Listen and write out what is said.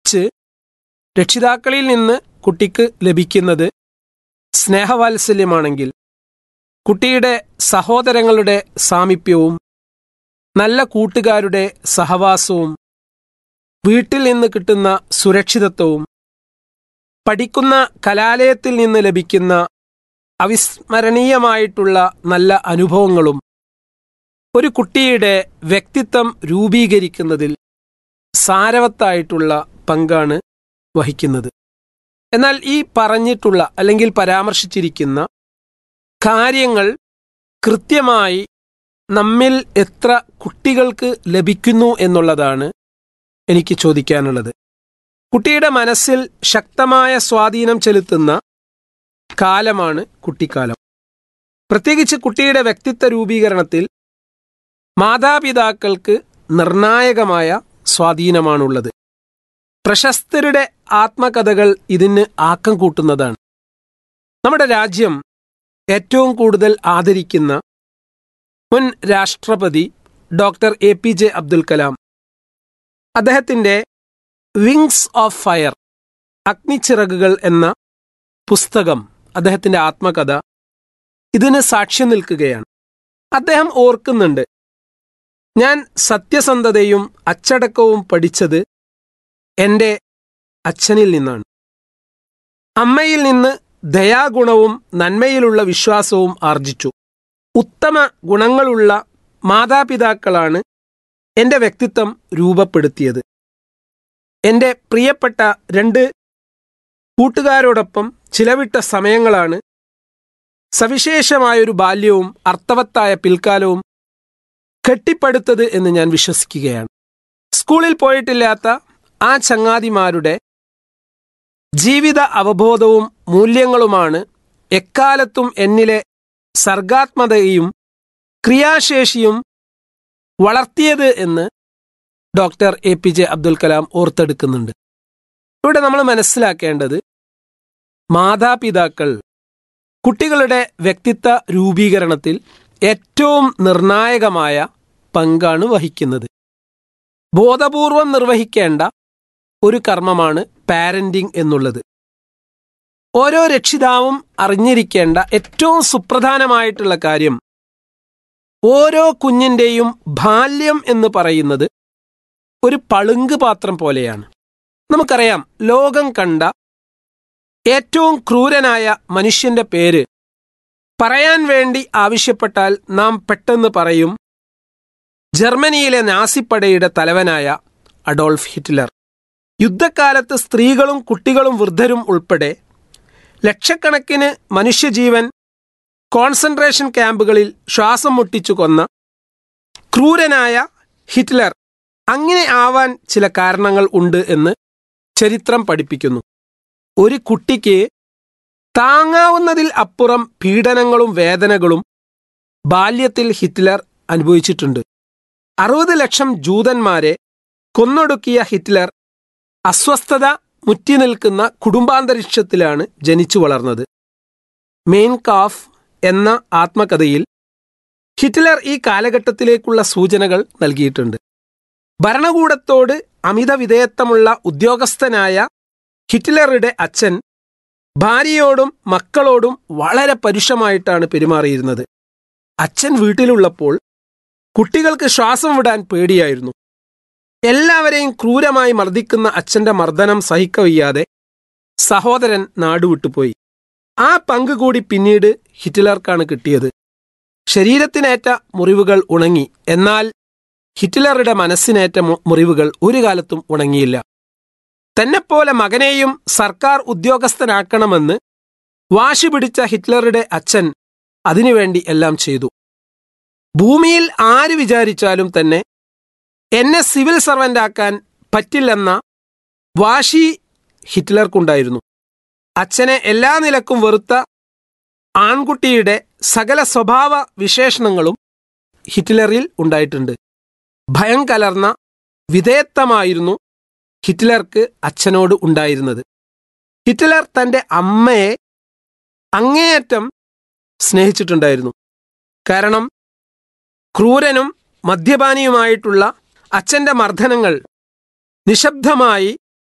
മറിച്ച് രക്ഷിതാക്കളിൽ നിന്ന് കുട്ടിക്ക് ലഭിക്കുന്നത് സ്നേഹവാത്സല്യമാണെങ്കിൽ കുട്ടിയുടെ സഹോദരങ്ങളുടെ സാമീപ്യവും നല്ല കൂട്ടുകാരുടെ സഹവാസവും വീട്ടിൽ നിന്ന് കിട്ടുന്ന സുരക്ഷിതത്വവും പഠിക്കുന്ന കലാലയത്തിൽ നിന്ന് ലഭിക്കുന്ന അവിസ്മരണീയമായിട്ടുള്ള നല്ല അനുഭവങ്ങളും ഒരു കുട്ടിയുടെ വ്യക്തിത്വം രൂപീകരിക്കുന്നതിൽ സാരവത്തായിട്ടുള്ള പങ്കാണ് വഹിക്കുന്നത് എന്നാൽ ഈ പറഞ്ഞിട്ടുള്ള അല്ലെങ്കിൽ പരാമർശിച്ചിരിക്കുന്ന കാര്യങ്ങൾ കൃത്യമായി നമ്മിൽ എത്ര കുട്ടികൾക്ക് ലഭിക്കുന്നു എന്നുള്ളതാണ് എനിക്ക് ചോദിക്കാനുള്ളത് കുട്ടിയുടെ മനസ്സിൽ ശക്തമായ സ്വാധീനം ചെലുത്തുന്ന കാലമാണ് കുട്ടിക്കാലം പ്രത്യേകിച്ച് കുട്ടിയുടെ വ്യക്തിത്വ രൂപീകരണത്തിൽ മാതാപിതാക്കൾക്ക് നിർണായകമായ സ്വാധീനമാണുള്ളത് പ്രശസ്തരുടെ ആത്മകഥകൾ ഇതിന് ആക്കം കൂട്ടുന്നതാണ് നമ്മുടെ രാജ്യം ഏറ്റവും കൂടുതൽ ആദരിക്കുന്ന മുൻ രാഷ്ട്രപതി doctor A P J Abdul Kalam അദ്ദേഹത്തിൻ്റെ വിങ്സ് ഓഫ് ഫയർ അഗ്നിച്ചിറകുകൾ എന്ന പുസ്തകം അദ്ദേഹത്തിൻ്റെ ആത്മകഥ ഇതിന് സാക്ഷ്യം നിൽക്കുകയാണ് അദ്ദേഹം ഓർക്കുന്നുണ്ട് ഞാൻ സത്യസന്ധതയും അച്ചടക്കവും പഠിച്ചത് എൻ്റെ അച്ഛനിൽ നിന്നാണ് അമ്മയിൽ നിന്ന് ദയാഗുണവും നന്മയിലുള്ള വിശ്വാസവും ആർജിച്ചു ഉത്തമ ഗുണങ്ങളുള്ള മാതാപിതാക്കളാണ് എൻ്റെ വ്യക്തിത്വം രൂപപ്പെടുത്തിയത് എൻ്റെ പ്രിയപ്പെട്ട രണ്ട് കൂട്ടുകാരോടൊപ്പം ചിലവിട്ട സമയങ്ങളാണ് സവിശേഷമായൊരു ബാല്യവും അർത്ഥവത്തായ പിൽക്കാലവും കെട്ടിപ്പടുത്തത് എന്ന് ഞാൻ വിശ്വസിക്കുകയാണ് സ്കൂളിൽ പോയിട്ടില്ലാത്ത ആ ചങ്ങാതിമാരുടെ ജീവിത അവബോധവും മൂല്യങ്ങളുമാണ് എക്കാലത്തും എന്നിലെ സർഗാത്മതയും ക്രിയാശേഷിയും വളർത്തിയത് എന്ന് doctor A P J Abdul Kalam ഓർത്തെടുക്കുന്നുണ്ട് ഇവിടെ നമ്മൾ മനസ്സിലാക്കേണ്ടത് മാതാപിതാക്കൾ കുട്ടികളുടെ വ്യക്തിത്വ രൂപീകരണത്തിൽ ഏറ്റവും നിർണായകമായ പങ്കാണ് വഹിക്കുന്നത് ബോധപൂർവം നിർവഹിക്കേണ്ട ഒരു കർമ്മമാണ് പാരന്റിംഗ് എന്നുള്ളത് ഓരോ രക്ഷിതാവും അറിഞ്ഞിരിക്കേണ്ട ഏറ്റവും സുപ്രധാനമായിട്ടുള്ള കാര്യം ഓരോ കുഞ്ഞിൻ്റെയും ബാല്യം എന്ന് പറയുന്നത് ഒരു പളുങ്ക് പാത്രം പോലെയാണ് നമുക്കറിയാം ലോകം കണ്ട ഏറ്റവും ക്രൂരനായ മനുഷ്യന്റെ പേര് പറയാൻ വേണ്ടി ആവശ്യപ്പെട്ടാൽ നാം പെട്ടെന്ന് പറയും ജർമ്മനിയിലെ നാസിപ്പടയുടെ തലവനായ അഡോൾഫ് ഹിറ്റ്ലർ യുദ്ധക്കാലത്ത് സ്ത്രീകളും കുട്ടികളും വൃദ്ധരും ഉൾപ്പെടെ ലക്ഷക്കണക്കിന് മനുഷ്യജീവൻ കോൺസെൻട്രേഷൻ ക്യാമ്പുകളിൽ ശ്വാസം മുട്ടിച്ചു കൊന്ന ക്രൂരനായ ഹിറ്റ്ലർ അങ്ങനെ ആവാൻ ചില കാരണങ്ങൾ ഉണ്ട് എന്ന് ചരിത്രം പഠിപ്പിക്കുന്നു ഒരു കുട്ടിക്ക് താങ്ങാവുന്നതിൽ അപ്പുറം പീഡനങ്ങളും വേദനകളും ബാല്യത്തിൽ ഹിറ്റ്ലർ അനുഭവിച്ചിട്ടുണ്ട് അറുപത് ലക്ഷം ജൂതന്മാരെ കൊന്നൊടുക്കിയ ഹിറ്റ്ലർ അസ്വസ്ഥത മുറ്റി നിൽക്കുന്ന കുടുംബാന്തരീക്ഷത്തിലാണ് ജനിച്ചു വളർന്നത് മെയിൻ കാഫ് എന്ന ആത്മകഥയിൽ ഹിറ്റ്ലർ ഈ കാലഘട്ടത്തിലേക്കുള്ള സൂചനകൾ നൽകിയിട്ടുണ്ട് ഭരണകൂടത്തോട് അമിത വിധേയത്വമുള്ള ഉദ്യോഗസ്ഥനായ ഹിറ്റ്ലറുടെ അച്ഛൻ ഭാര്യയോടും മക്കളോടും വളരെ പരുഷമായിട്ടാണ് പെരുമാറിയിരുന്നത് അച്ഛൻ വീട്ടിലുള്ളപ്പോൾ കുട്ടികൾക്ക് ശ്വാസം വിടാൻ പേടിയായിരുന്നു എല്ലാവരെയും ക്രൂരമായി മർദ്ദിക്കുന്ന അച്ഛന്റെ മർദ്ദനം സഹിക്കവയ്യാതെ സഹോദരൻ നാടുവിട്ടുപോയി ആ പങ്ക് കൂടി പിന്നീട് ഹിറ്റ്ലർക്കാണ് കിട്ടിയത് ശരീരത്തിനേറ്റ മുറിവുകൾ ഉണങ്ങി എന്നാൽ ഹിറ്റ്ലറുടെ മനസ്സിനേറ്റ മുറിവുകൾ ഒരു കാലത്തും ഉണങ്ങിയില്ല തന്നെപ്പോലെ മകനെയും സർക്കാർ ഉദ്യോഗസ്ഥനാക്കണമെന്ന് വാശി പിടിച്ച ഹിറ്റ്ലറുടെ അച്ഛൻ അതിനുവേണ്ടി എല്ലാം ചെയ്തു ഭൂമിയിൽ ആര് വിചാരിച്ചാലും തന്നെ എന്നെ സിവിൽ സർവൻ്റാക്കാൻ പറ്റില്ലെന്ന വാശി ഹിറ്റ്ലർക്കുണ്ടായിരുന്നു അച്ഛനെ എല്ലാ നിലക്കും വെറുത്ത ആൺകുട്ടിയുടെ സകല സ്വഭാവ വിശേഷണങ്ങളും ഹിറ്റ്ലറിൽ ഉണ്ടായിട്ടുണ്ട് ഭയം കലർന്ന വിധേയത്വമായിരുന്നു ഹിറ്റ്ലർക്ക് അച്ഛനോട് ഉണ്ടായിരുന്നത് ഹിറ്റ്ലർ തൻ്റെ അമ്മയെ അങ്ങേയറ്റം സ്നേഹിച്ചിട്ടുണ്ടായിരുന്നു കാരണം ക്രൂരനും മദ്യപാനിയുമായിട്ടുള്ള അച്ഛൻ്റെ മർദ്ദനങ്ങൾ നിശബ്ദമായി